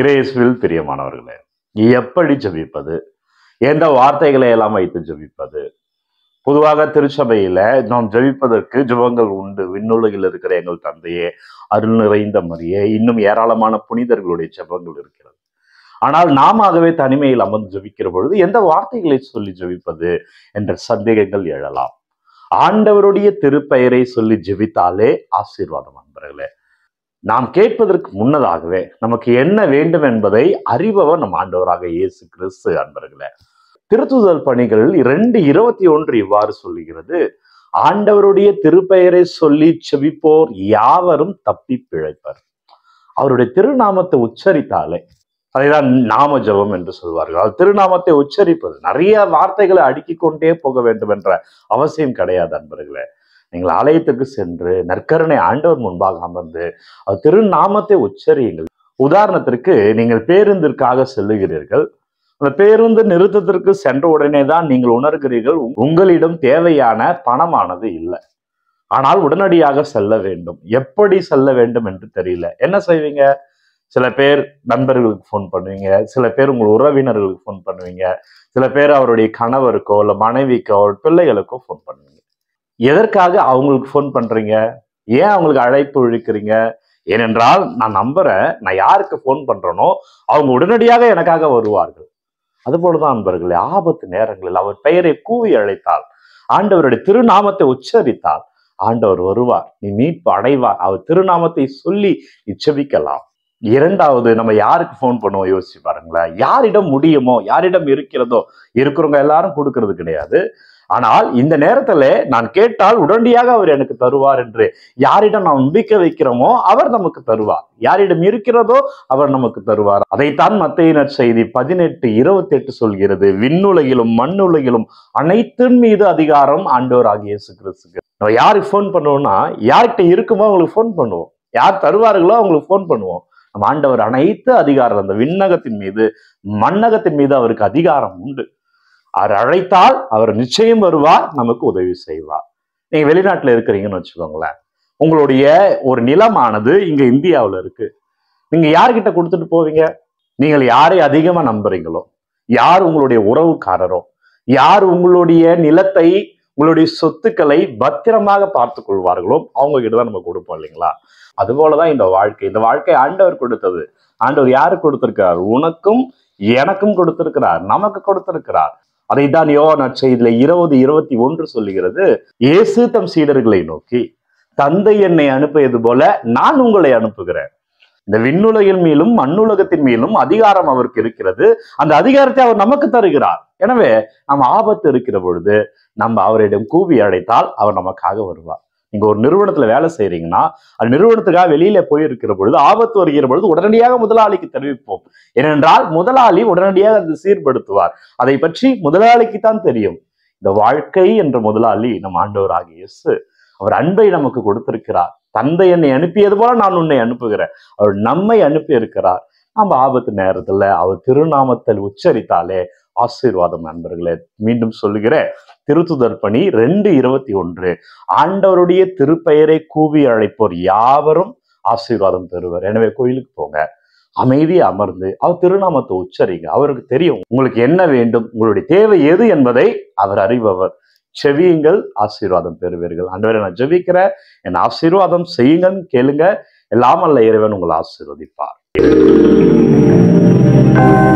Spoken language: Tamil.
இறையேசுவில் பிரியமானவர்களே எப்படி ஜெபிப்பது எந்த வார்த்தைகளை எல்லாம் வைத்து ஜெபிப்பது பொதுவாக திருச்சபையில நாம் ஜெபிப்பதற்கு ஜெபங்கள் உண்டு விண்ணுலகில் இருக்கிற எங்கள் தந்தையே அருள் நிறைந்த மரியே இன்னும் ஏராளமான புனிதர்களுடைய ஜெபங்கள் இருக்கிறது ஆனால் நாமவே தனிமையில் அமர்ந்து ஜெபிக்கிற பொழுது எந்த வார்த்தைகளை சொல்லி ஜெபிப்பது என்ற சந்தேகங்கள் எழலாம் ஆண்டவருடைய திருப்பெயரை சொல்லி ஜெபித்தாலே ஆசீர்வாதம் அன்பர்களே நாம் கேட்பதற்கு முன்னதாகவே நமக்கு என்ன வேண்டும் என்பதை அறிபவர் நம் ஆண்டவராக இயேசு கிறிஸ்து அன்பர்களே திருத்துதல் பணிகள் இரண்டு இருபத்தி ஒன்று இவ்வாறு சொல்லுகிறது ஆண்டவருடைய திருப்பெயரை சொல்லி செபிப்போர் யாவரும் தப்பி பிழைப்பர் அவருடைய திருநாமத்தை உச்சரித்தாலே அதைதான் நாம ஜெபம் என்று சொல்வார்கள் அது திருநாமத்தை உச்சரிப்பது நிறைய வார்த்தைகளை அடுக்கிக் கொண்டே போக வேண்டும் என்ற அவசியம் கிடையாது அன்பர்களே நீங்கள் ஆலயத்துக்கு சென்று நற்கருணை ஆண்டவர் முன்பாக அமர்ந்து அவர் திருநாமத்தை உச்சரியுங்கள் உதாரணத்திற்கு நீங்கள் பேருந்திற்காக செல்லுகிறீர்கள் அந்த பேருந்து நிறுத்தத்திற்கு சென்ற உடனே தான் நீங்கள் உணர்கிறீர்கள் உ- உங்களிடம் தேவையான பணமானது இல்லை ஆனால் உடனடியாக செல்ல வேண்டும் எப்படி செல்ல வேண்டும் என்று தெரியல என்ன செய்வீங்க சில பேர் நண்பர்களுக்கு ஃபோன் பண்ணுவீங்க சில பேர் உங்கள் உறவினர்களுக்கு ஃபோன் பண்ணுவீங்க சில பேர் அவருடைய கணவருக்கோ இல்லை மனைவிக்கோ பிள்ளைகளுக்கோ ஃபோன் பண்ணுவீங்க எதற்காக அவங்களுக்கு ஃபோன் பண்றீங்க ஏன் அவங்களுக்கு அழைப்பு இழுக்கிறீங்க ஏனென்றால் நான் நம்புறேன் நான் யாருக்கு ஃபோன் பண்றேனோ அவங்க உடனடியாக எனக்காக வருவார்கள் அதுபோலதான் நண்பர்களே ஆபத்து நேரங்களில் அவர் பெயரை கூவி அழைத்தால் ஆண்டவருடைய திருநாமத்தை உச்சரித்தால் ஆண்டவர் வருவார் நீ மீட்பு அடைவார் அவர் திருநாமத்தை சொல்லி இச்சபிக்கலாம் இரண்டாவது நம்ம யாருக்கு ஃபோன் பண்ணுவோம் யோசிச்சு பாருங்களேன் யாரிடம் முடியுமோ யாரிடம் இருக்கிறதோ இருக்கிறவங்க எல்லாரும் கொடுக்கறது கிடையாது ஆனால் இந்த நேரத்துல நான் கேட்டால் உடனடியாக அவர் எனக்கு தருவார் என்று யாரிடம் நாம் நம்பிக்கை வைக்கிறோமோ அவர் நமக்கு தருவார் யாரிடம் இருக்கிறதோ அவர் நமக்கு தருவார் அதைத்தான் மத்தையினர் செய்தி பதினெட்டு இருபத்தி எட்டு சொல்கிறது விண்ணுலகிலும் மண்ணுலகிலும் அனைத்தின் மீது அதிகாரம் ஆண்டவர் ஆகிய இயேசு கிறிஸ்துக்கு நம்ம யாருக்கு ஃபோன் பண்ணுவோம்னா யார்கிட்ட இருக்குமோ அவங்களுக்கு ஃபோன் பண்ணுவோம் யார் தருவார்களோ அவங்களுக்கு ஃபோன் பண்ணுவோம் நம்ம ஆண்டவர் அனைத்து அதிகாரம் அந்த விண்ணகத்தின் மீது மண்ணகத்தின் மீது அவருக்கு அதிகாரம் உண்டு அவர் அழைத்தால் அவர் நிச்சயம் வருவார் நமக்கு உதவி செய்வார் நீங்க வெளிநாட்டுல இருக்கிறீங்கன்னு வச்சுக்கோங்களேன் உங்களுடைய ஒரு நிலமானது இங்க இந்தியாவுல இருக்கு நீங்க யார்கிட்ட கொடுத்துட்டு போவீங்க நீங்கள் யாரை அதிகமா நம்புறீங்களோ யார் உங்களுடைய உறவுக்காரரோ யார் உங்களுடைய நிலத்தை உங்களுடைய சொத்துக்களை பத்திரமாக பார்த்து கொள்வார்களோ அவங்க கிட்ட தான் நம்ம கொடுப்போம் இல்லைங்களா அதுபோலதான் இந்த வாழ்க்கை இந்த வாழ்க்கை ஆண்டவர் கொடுத்தது ஆண்டவர் யாருக்கு கொடுத்திருக்கிறார் உனக்கும் எனக்கும் கொடுத்திருக்கிறார் நமக்கு கொடுத்திருக்கிறார் அதைத்தான் யோவா நற்செய்தியில இருபது இருபத்தி ஒன்று சொல்லுகிறது இயேசு தம் சீடர்களை நோக்கி தந்தை என்னை அனுப்பியது போல நான் உங்களை அனுப்புகிறேன் இந்த விண்ணுலகின் மேலும் மண்ணுலகத்தின் மேலும் அதிகாரம் அவருக்கு இருக்கிறது அந்த அதிகாரத்தை அவர் நமக்கு தருகிறார் எனவே நம்ம ஆபத்து இருக்கிற பொழுது நம்ம அவரிடம் கூவி அழைத்தால் அவர் நமக்காக வருவார் நீங்க ஒரு நிறுவனத்துல வேலை செய்றீங்கன்னா அந்த நிறுவனத்துக்காக வெளியில போயிருக்கிற பொழுது ஆபத்து வருகிற பொழுது உடனடியாக முதலாளிக்கு தெரிவிப்போம் ஏனென்றால் முதலாளி உடனடியாக அதை சீர்படுத்துவார் அதை பற்றி முதலாளிக்கு தான் தெரியும் இந்த வாழ்க்கை என்ற முதலாளி நம் ஆண்டவராகிய இயேசு அவர் அன்பை நமக்கு கொடுத்திருக்கிறார் தந்தை என்னை அனுப்பியது போல நான் உன்னை அனுப்புகிறேன் அவர் நம்மை அனுப்பி இருக்கிறார் நம்ம ஆபத்து நேரத்துல அவர் திருநாமத்தில் உச்சரித்தாலே ஆசீர்வாதம் நண்பர்களே மீண்டும் சொல்லுகிறேன் திருத்துதர் பணி ரெண்டு இருபத்தி ஒன்று ஆண்டவருடைய திருப்பெயரை கூவி அழைப்போர் யாவரும் ஆசீர்வாதம் பெறுவர் எனவே கோயிலுக்கு போங்க அமைதியா அமர்ந்து அவர் திருநாமத்தை உச்சரிங்க அவருக்கு தெரியும் உங்களுக்கு என்ன வேண்டும் உங்களுடைய தேவை எது என்பதை அவர் அறிபவர் செவியுங்கள் ஆசீர்வாதம் பெறுவீர்கள் ஆண்டவரை நான் ஜெபிக்கிறேன் என் ஆசீர்வாதம் செய்யுங்கன்னு கேளுங்க எல்லாம் அல்ல இறைவன் உங்களை ஆசீர்வதிப்பார்